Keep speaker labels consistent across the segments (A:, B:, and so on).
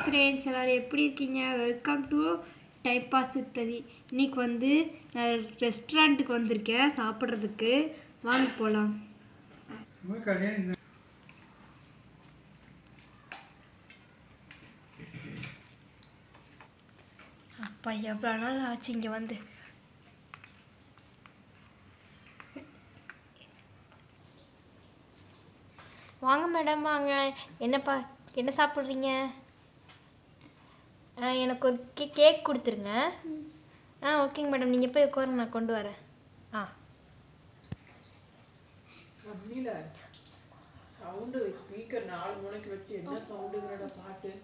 A: friends எல்லோரும் எப்படி இருக்கீங்க welcome to time pass with Prathi இன்னைக்கு வந்து நான் ரெஸ்டாரண்ட்டுக்கு வந்திருக்கேன் சாப்பிட்றதுக்கு வாங்க போகலாம் அப்பா எவ்வளோ நாள் ஆச்சு இங்கே வந்து வாங்க மேடம் வாங்க என்னப்பா என்ன சாப்பிட்றீங்க ஆ, எனக்கு ஒரு கே கேக் கொடுத்துருங்க ஆ ஓகேங்க மேடம் நீங்கள் போய் உட்காருங்க நான் கொண்டு வரேன் ஆ
B: அப்படில சவுண்டு ஸ்பீக்கர் நாலு மணிக்கு வச்சு என்ன சவுண்டுங்கிறட பாட்டு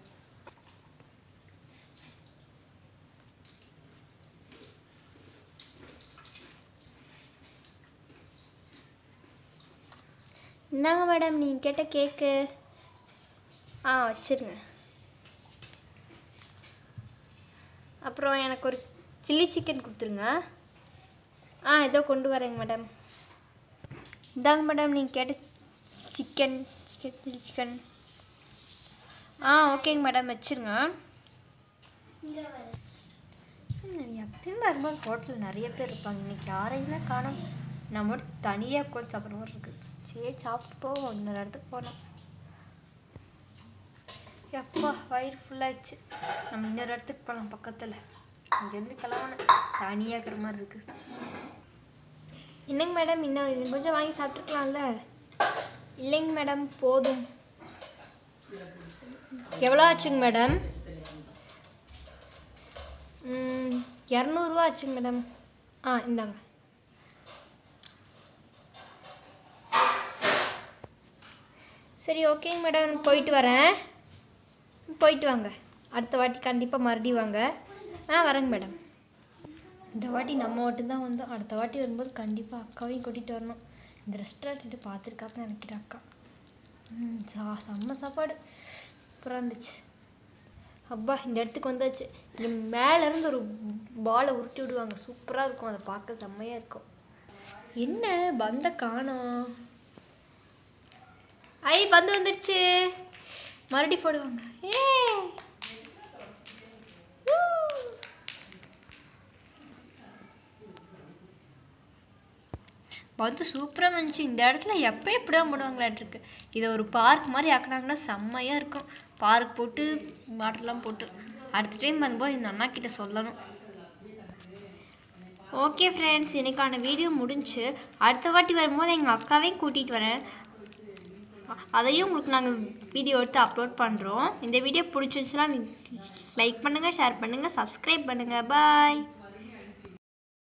A: இந்தாங்க மேடம் நீங்கள் கேட்ட கேக்கு ஆ வச்சிருங்க அப்புறம் எனக்கு ஒரு சில்லி சிக்கன் கொடுத்துருங்க ஆ ஏதோ கொண்டு வரேங்க மேடம் இந்தாங்க மேடம் நீங்கள் கேட்ட சிக்கன் சிக்கன் சில்லி சிக்கன் ஆ ஓகேங்க மேடம் வச்சிருங்க ம், எப்பயும் வரும்போது ஹோட்டலில் நிறைய பேர் இருப்பாங்க இன்னைக்கு யாரையுமே காணோம் நம்ம மட்டும் தனியாக உட்காந்து சாப்பிட்ற மாதிரி இருக்குது சரி சாப்பிட்டு போவோம் இன்னொரு இடத்துக்கு போனோம் எப்பா வயிறு ஃபுல்லாகிடுச்சு நம்ம இன்னொரு இடத்துக்கு போகலாம் பக்கத்தில் இங்கேருந்து கிளம்பணும் தனியாக இருக்கிற மாதிரி இருக்குது என்னங்க மேடம் இன்னும் இன்னும் கொஞ்சம் வாங்கி சாப்பிட்ருக்கலாம்ல இல்லைங்க மேடம் போதும் எவ்வளோ ஆச்சுங்க மேடம் ம், இரநூறுவா ஆச்சுங்க மேடம் ஆ இந்தாங்க சரி ஓகேங்க மேடம் போயிட்டு வரேன் போயிட்டு வாங்க அடுத்த வாட்டி கண்டிப்பாக மறுபடியும் வாங்க ஆ வரேங்க மேடம் இந்த வாட்டி நம்ம மட்டும் தான் வந்தோம் அடுத்த வாட்டி வரும்போது கண்டிப்பாக அக்காவையும் கூட்டிகிட்டு வரணும் இந்த ரெஸ்டாரண்ட் பார்த்துருக்காங்க நினைக்கிறேன் அக்கா ம் சா செம்ம சாப்பாடு சூப்பராக இருந்துச்சு அப்பா இந்த இடத்துக்கு வந்தாச்சு இங்கே மேலேருந்து ஒரு பாலை உருட்டி விடுவாங்க சூப்பராக இருக்கும் அதை பார்க்க செம்மையாக இருக்கும் என்ன பந்த காணோம் ஐ பந்து வந்துடுச்சு மறுபடியும் போடுவாங்க ஏ பந்து சூப்பராக வந்துச்சு இந்த இடத்துல எப்போ இப்படி தான் போடுவாங்களாட்டிருக்கு இதை ஒரு பார்க் மாதிரி ஆக்குனாங்கன்னா செம்மையாக இருக்கும் பார்க் போட்டு வாட்டர்லாம் போட்டு அடுத்த டைம் வரும்போது இந்த அண்ணா கிட்ட சொல்லணும் ஓகே ஃப்ரெண்ட்ஸ் எனக்கான வீடியோ முடிஞ்சு அடுத்த வாட்டி வரும்போது எங்கள் அக்காவையும் கூட்டிகிட்டு வரேன் அதையும் உங்களுக்கு நாங்கள் வீடியோ எடுத்து அப்லோட் பண்ணுறோம் இந்த வீடியோ பிடிச்சிருந்துச்சுன்னா லைக் பண்ணுங்கள் ஷேர் பண்ணுங்கள் சப்ஸ்கிரைப் பண்ணுங்கள் பாய்